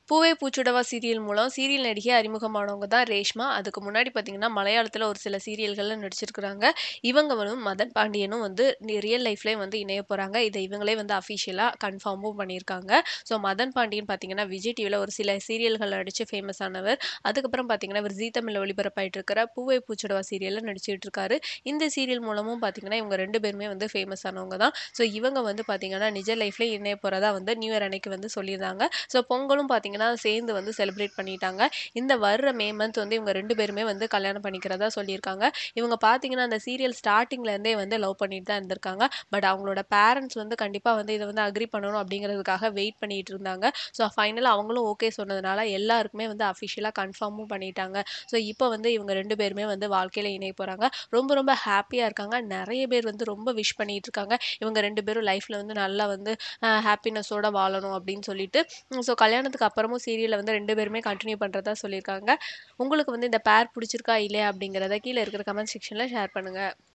பூவே பூச்சுடவா சீரியல் மூலம் சீரியல் நடிகை அறிமுகமானவங்க தான் ரேஷ்மா. அதுக்கு முன்னாடி பார்த்தீங்கன்னா, மலையாளத்தில ஒரு சில சீரியல்கள்ல நடிச்சிருக்கிறாங்க. இவங்களும் மதன் பாண்டியனும் வந்து நி ரியல் லைஃப்லயும் வந்து இணைய போறாங்க. இத இவங்களே வந்து அஃபிஷியலா கன்ஃபார்மும் பண்ணியிருக்காங்க. ஸோ மதன் பாண்டியன் பார்த்தீங்கன்னா, விஜய் டிவில ஒரு சில சீரியல்கள் நடிச்சு ஃபேமஸ் ஆனவர். அதுக்கப்புறம் பார்த்தீங்கன்னா, இவர் ஜீ தமிழ்ல ஒளிபரப்பாயிட்டு இருக்கிற பூவே பூச்சுடவா சீரியல்ல நடிச்சுட்டு இருக்காரு. இந்த சீரியல் மூலமும் பார்த்தீங்கன்னா, இவங்க 2 பேருமே வந்து ஃபேமஸ் ஆனவங்க தான். ஸோ இவங்க வந்து பார்த்தீங்கன்னா, நிஜ லைஃப்லயே இணைய போறதா வந்து நியூ இயர் அன்னைக்கு வந்து சொல்லியிருந்தாங்க. ஸோ பொங்கலும் பார்த்தீங்கன்னா, சேர்ந்து வந்து செலிப்ரேட் பண்ணிட்டாங்க. இந்த வர்ற மே மந்த் வந்து இவங்க 2 பேருமே வந்து கல்யாணம் பண்ணிக்கிறதா சொல்லியிருக்காங்க. இவங்க பார்த்தீங்கன்னா, அந்த சீரியல் ஸ்டார்ட்டிங்ல இருந்தே வந்து லவ் பண்ணிட்டு தான் இருந்திருக்காங்க. பட் அவங்களோட பேரண்ட்ஸ் வந்து கண்டிப்பா வந்து இத வந்து அக்ரி பண்ணணும் அப்படிங்கிறதுக்காக வெயிட் பண்ணிட்டு இருந்தாங்க. ஸோ ஃபைனலா அவங்களும் ஓகே சொன்னதுனால எல்லாருக்குமே வந்து அஃபிஷியலா கன்ஃபார்மும் பண்ணிட்டாங்க. ஸோ இப்போ வந்து இவங்க 2 பேருமே வந்து வாழ்க்கையில இணைய போறாங்க. ரொம்ப ரொம்ப ஹேப்பியா இருக்காங்க. நெறைய பேர் வந்து ரொம்ப விஷ் பண்ணிட்டு இருக்காங்க. இவங்க 2 பேரும் லைஃப்ல வந்து நல்லா வந்து அ ஹேப்பினஸோட வாழணும் அப்படின்னு சொல்லிட்டு. ஸோ கல்யாணத்துக்கு அப்புறமும் சீரியல்ல வந்து 2 பேருமே கன்டின்யூ பண்றதா சொல்லியிருக்காங்க. உங்களுக்கு வந்து இந்த பேர் புடிச்சிருக்கா இல்லையா அப்படிங்கிறத கீழ இருக்கிற கமெண்ட் செக்ஷன்ல ஷேர் பண்ணுங்க.